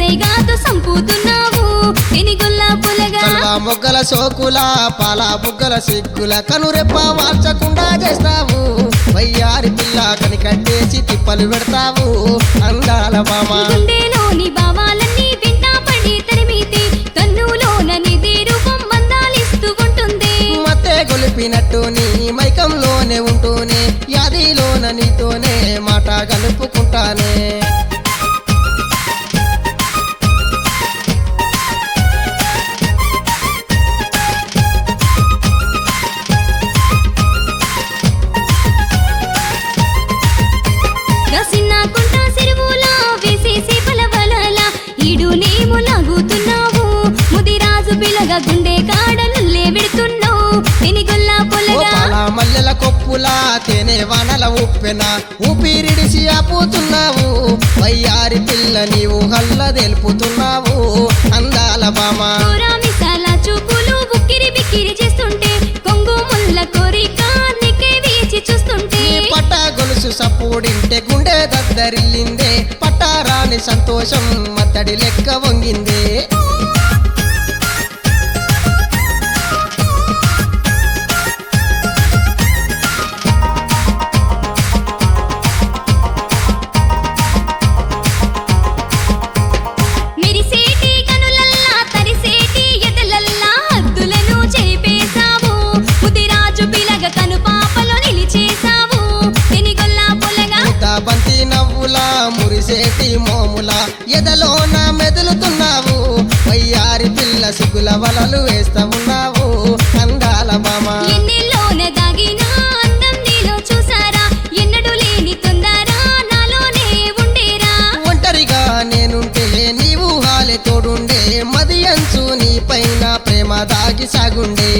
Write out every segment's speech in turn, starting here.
సైగాతో సంపుతున్నావు ఎనిగొల్ల పొలగా కల్వా మొగ్గల సోకుల పాల బుగ్గల సిగ్గుల కనురెప్ప మార్చకుండా చేస్తావు వయ్యారి పిల్ల కని కట్టేసి తిప్పలు పెడతావు అందాల బామ గుండెలోని భావాలన్నీ వెంట పడి తరిమితే కన్నులోన నిధి రూపం మందాలిస్తూ ఉంటుంది మత్తే గొలిపినట్టు నీ మైకంలోనే ఉంటూనే యాదిలోన నీతోనే మాట కలుపుకుంటానే రసిన్న కుంట సిరువులా వేసేసి పలవలల ఈడు నేము లాగుతున్నావు ముదిరాజు పిలగ గుండె కాడలుల్లే వెడుతున్నావు ఎనిగొల్ల ఓ పొలగా పాల మల్లెల కొప్పులా తేనె వానల ఉప్పెన ఊపిరిడిసి ఆపుతున్నావు వయ్యారి పిల్ల నీవు హల్ల తెలుపుతున్నావు అందాల బామ కూర మిసాల చూపులు ఉక్కిరి బిక్కిరి చేస్తుంటే కొంగు ముల్ల కోరిక నీకే వీచి చూస్తుంటే నీ పట్ట గొలుసు సప్పుడింటే గుండె దద్దరిల్లిందే పట్టారాని సంతోషం మత్తడి లెక్క వంగిందే మెరిసేటి కనులల్లా తరిసేటి ఎదలల్లా హద్దులను చేపేశావు ముదిరాజు పిలగ కను పాపలో నిలిచేశావు ఎనిగొల్ల పొలగా ముద్ద బంతి నవ్వులా మురిసేటి మోముల ఎదలోన మెదులుతున్నావు వయ్యారి పిల్ల సిగ్గుల వలలు వేస్తా ఉన్నావు అందాల మామ ఎన్నెల్లోన దాగిన అందం నీలో చూసారా ఎన్నడూ లేని తొందర నాలోనే ఉండేరా ఒంటరిగా నేనుంటే నీవు హాలే తోడుండే మది అంచు నీ పైన ప్రేమ దాగి సాగుండే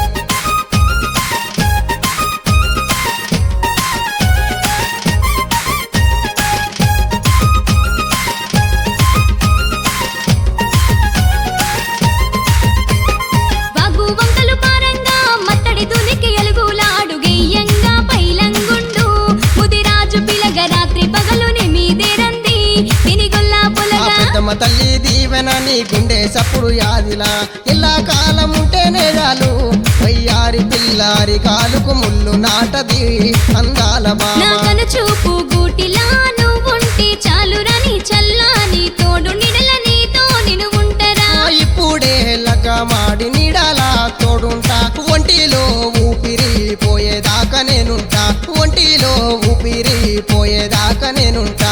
వాగు వంకలు పారంగా మత్తడి దునికి ఎలుగులాడు గెయ్యంగా పైలంగుండు ముదిరాజు పిలగ రాత్రి పగలు మీదే రంది తినిగొల్ల ఆ పొలగా పెద్దమ్మ తల్లి దీవెన నీ గుండె సప్పుడు యాదిలా ఇలా కాలం ఉంటేనే చాలు వయ్యారి పిల్లారి కాలుకు ముళ్ళు నాటది అందాల నా బామ కను చూపు గూటిలా నువ్వుంటే చాలు రాని చల్లాని తోడు నిడల నీతో నిను ఉంటరా ఆ ఇప్పుడే లగ్గమాడి నీడాలా తోడుంటా ఒంటిలో ఊపిరి పోయేదాకా నేనుంటా ఒంటిలో ఊపిరి పోయేదాకా నేనుంటా